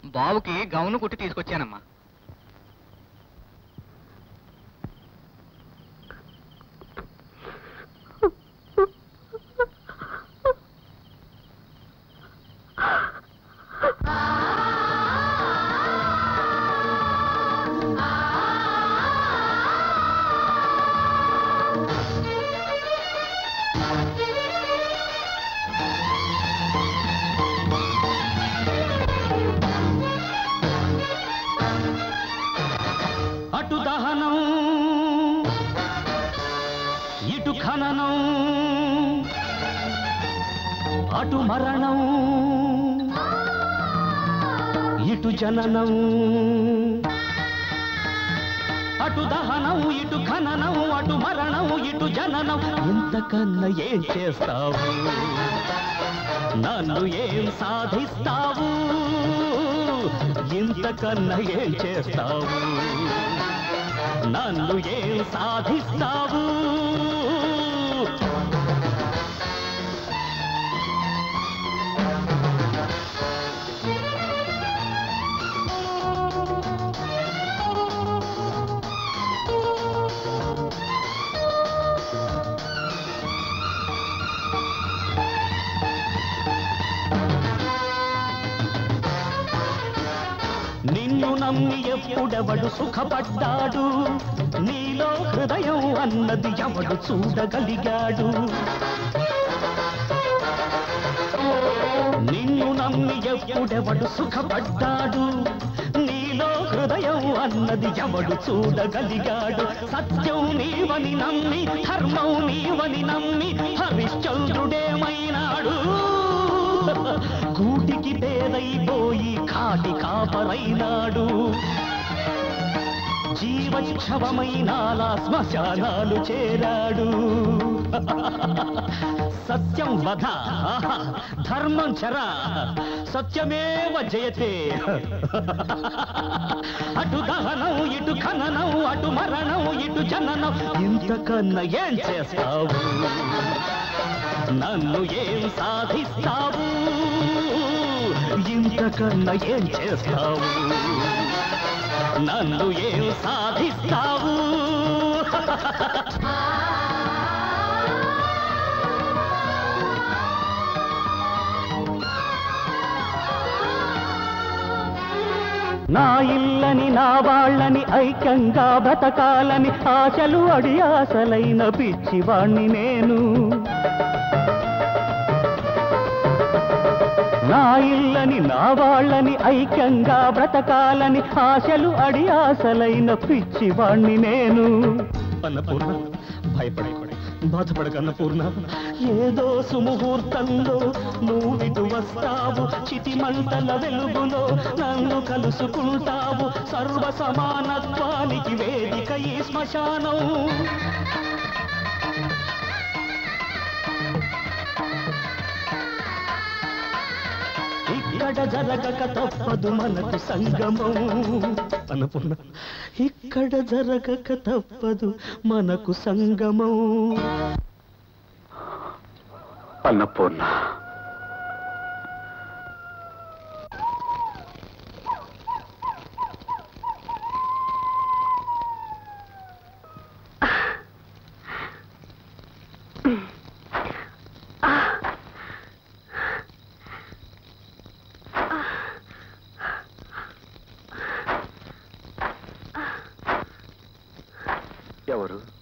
బావుకి gown కుట్టి తీసుకొచ్చానమ్మా అటు దహనం ఇటు ఖననం అటు మరణం ఇటు జననం అటు దహనం ఇటు ఖననం అటు మరణం ఇటు జననం ఇంతకన్నా ఏం చేస్తావు నన్ను ఏం సాధిస్తావు ఇంతకన్నా ఏం చేస్తావు నన్ను ఏం సాధిస్తావు నిన్ను నమ్మి ఎప్పుడెవడు సుఖపడ్డాడు నీలో హృదయం అన్నది ఎవడు చూడగలిగాడు నిన్ను నమ్మి ఎప్పుడెవడు సుఖపడ్డాడు నీలో హృదయం అన్నది ఎవడు చూడగలిగాడు సత్యం నీవని నమ్మి ధర్మం నీవని నమ్మి హరిశ్చంద్రుడేమైనాడు కూటికి పేదైపోయి కాటి కాపరైనాడు జీవక్షవమైనాలా శ్మశానాలు చేరాడు సత్యం వధ ధర్మం చర సత్యమేవ జయతే అటు దహనం ఇటు ఖననం అటు మరణం ఇటు జననం ఇంతకన్నా ఏం చేస్తావు నన్ను ఏం సాధిస్తావు ఇంతకన్నా ఏం చేస్తావు నన్ను ఏం సాధిస్తావు నా ఇల్లని నా వాళ్ళని ఐక్యంగా బ్రతకాలని ఆశలు అడి ఆశలైన పిచ్చివాణ్ణి నేను నా ఇల్లని నా వాళ్ళని ఐక్యంగా బ్రతకాలని ఆశలు అడి ఆశలైన పిచ్చివాణ్ణి నేను అన్నపూర్ణ భయపడే బాధపడక అన్నపూర్ణ ఏదో సుముహూర్తంలో నువ్వు ఇటు వస్తావు చితి మంటల వెలుగులో నన్ను కలుసుకుంటావు సర్వ సమానత్వానికి వేదిక ఈ శ్మశానం ఇక్కడ జరగక తప్పదు మనకు సంగమం అన్నపూర్ణ ఇక్కడ జరగక తప్పదు మనకు సంగమం అన్నపూర్ణ ఎవరు